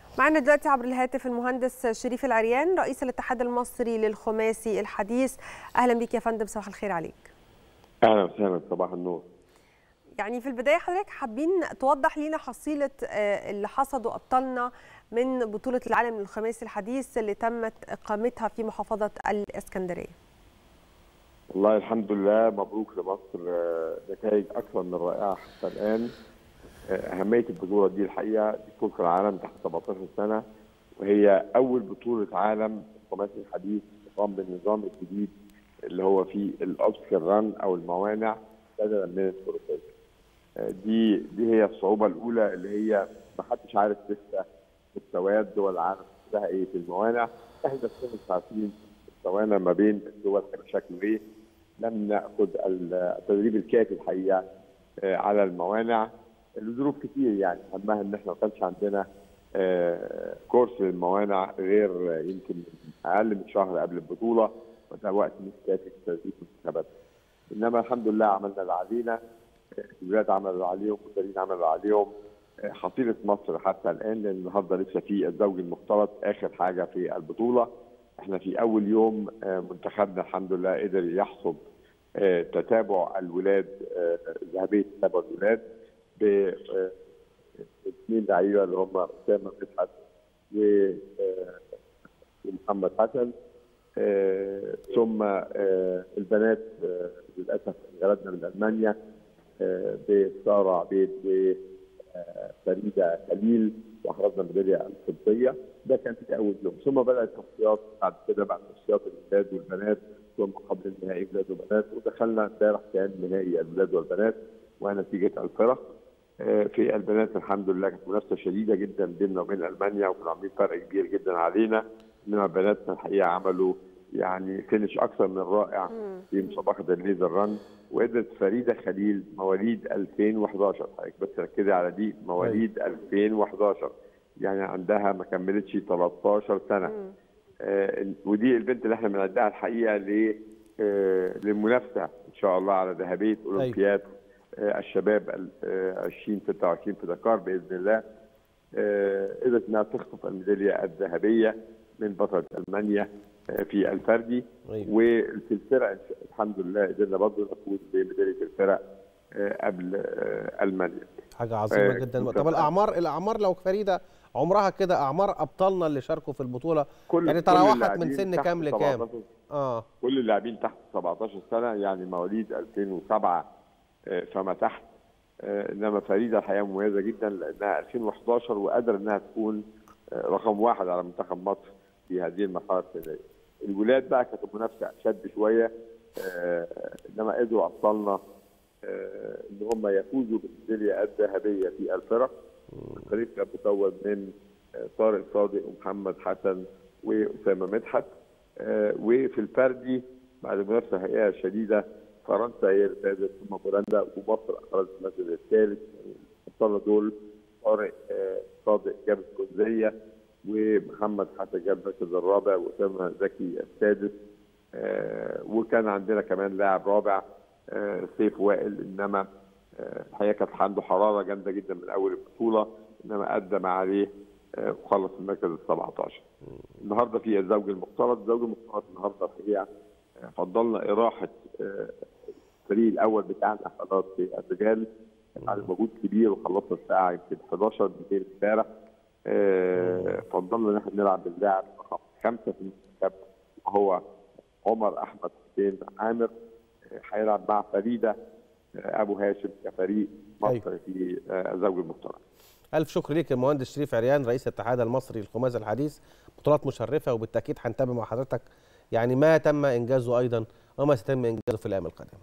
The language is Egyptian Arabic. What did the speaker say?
معنا دلوقتي عبر الهاتف المهندس شريف العريان رئيس الاتحاد المصري للخماسي الحديث اهلا بك يا فندم صباح الخير عليك اهلا وسهلا صباح النور يعني في البدايه حضرتك حابين توضح لينا حصيله اللي حصدوا ابطالنا من بطوله العالم للخماسي الحديث اللي تمت اقامتها في محافظه الاسكندريه والله الحمد لله مبروك لمصر نتائج اكثر من رائعه حتى الان اهميه البطوله دي الحقيقه دي بطوله العالم تحت 17 سنه وهي اول بطوله عالم خماسي الحديث تقام بالنظام الجديد اللي هو فيه الاوبسكر ران او الموانع بدلا من التروفيه. دي دي هي الصعوبه الاولى اللي هي ما حدش عارف لسه مستويات دول العالم كلها ايه في الموانع احنا نفسنا مش عارفين مستوانا ما بين الدول شكله ايه لم ناخذ التدريب الكافي الحقيقه على الموانع لظروف كتير يعني اهمها ان احنا ما كانش عندنا كورس للموانع غير يمكن اقل من شهر قبل البطوله وده وقت مش كافي لتدريب المنتخبات انما الحمد لله عملنا اللي علينا الولاد عملوا اللي عليهم المدربين عملوا اللي عليهم حصيله مصر حتى الان لان النهارده لسه في الزوج المختلط اخر حاجه في البطوله انا في اول يوم منتخبنا الحمد لله قدر يحصد تتابع الولاد ذهبيه تتابع الولاد ب اثنين لعيبه اللي هم اسامه مدحت ومحمد حسن ثم البنات للاسف انجلدنا من المانيا بساره عبيد وفريده خليل واحرزنا ميداليه الفضيه ده كان في اول يوم ثم بدات التصفيات بعد كده بعد تصفيات الولاد والبنات ثم قبل النهائي ولاد وبنات ودخلنا امبارح كان نهائي الولاد والبنات ونتيجه الفرق في البنات الحمد لله كانت منافسه شديده جدا بيننا وبين المانيا وكانوا عاملين فرق كبير جدا علينا انما بناتنا الحقيقه عملوا يعني فينش اكثر من رائع في مسابقه الليزر ران وقدرت فريده خليل مواليد 2011 حضرتك بس ركزي على دي مواليد 2011 يعني عندها ما كملتش 13 سنه آه ودي البنت اللي احنا بنعدها الحقيقه ل آه للمنافسه ان شاء الله على ذهبيه اولمبياد آه الشباب 2026 في دكار باذن الله قدرت انها تخطف الميداليه الذهبيه من بطله المانيا في الفردي وفي الفرق الحمد لله قدرنا برضه نفوز بميداليه الفرق قبل المانيا حاجه عظيمه جدا طب الاعمار الاعمار لو فريده عمرها كده اعمار ابطالنا اللي شاركوا في البطوله كل يعني تراوحت من سن كام لكام اه كل اللاعبين تحت 17 سنه يعني مواليد 2007 فما تحت انما فريده الحقيقه مميزه جدا لانها 2011 وقادره انها تكون رقم واحد على منتخب مصر في هذه المرحله السنيه. الولاد بقى كانت المنافسه اشد شويه آه انما قدروا ابطالنا آه ان هم يفوزوا بالميداليه الذهبيه في الفرق. الفريق كان مكون من آه طارق صادق ومحمد حسن واسامه مدحت آه وفي الفردي بعد منافسه حقيقه شديده فرنسا هي اللي فازت ثم بولندا ومصر اخرجت المركز الثالث ابطالنا دول طارق آه صادق جاب الجزئيه ومحمد حسن جاب المركز الرابع واسامه زكي السادس آه وكان عندنا كمان لاعب رابع آه سيف وائل انما آه الحقيقه كانت عنده حراره جامده جدا من اول البطوله انما ادى ما عليه آه وخلص المركز ال 17 النهارده في الزوج المختلط الزوج المختلط النهارده الحقيقه آه فضلنا اراحه آه الفريق الاول بتاعنا خلاص في الرجال كان على مجهود كبير وخلصنا الساعه يمكن 11 بالليل امبارح آه فضلنا ان احنا نلعب باللاعب رقم خمسه في المنتخب وهو عمر احمد حسين عامر هيلعب آه مع فريده آه ابو هاشم كفريق مصر في الزوج المختلط. الف شكر ليك المهندس شريف عريان رئيس الاتحاد المصري للخماسي الحديث بطولات مشرفه وبالتاكيد هنتابع مع حضرتك يعني ما تم انجازه ايضا وما سيتم انجازه في الايام القادمه.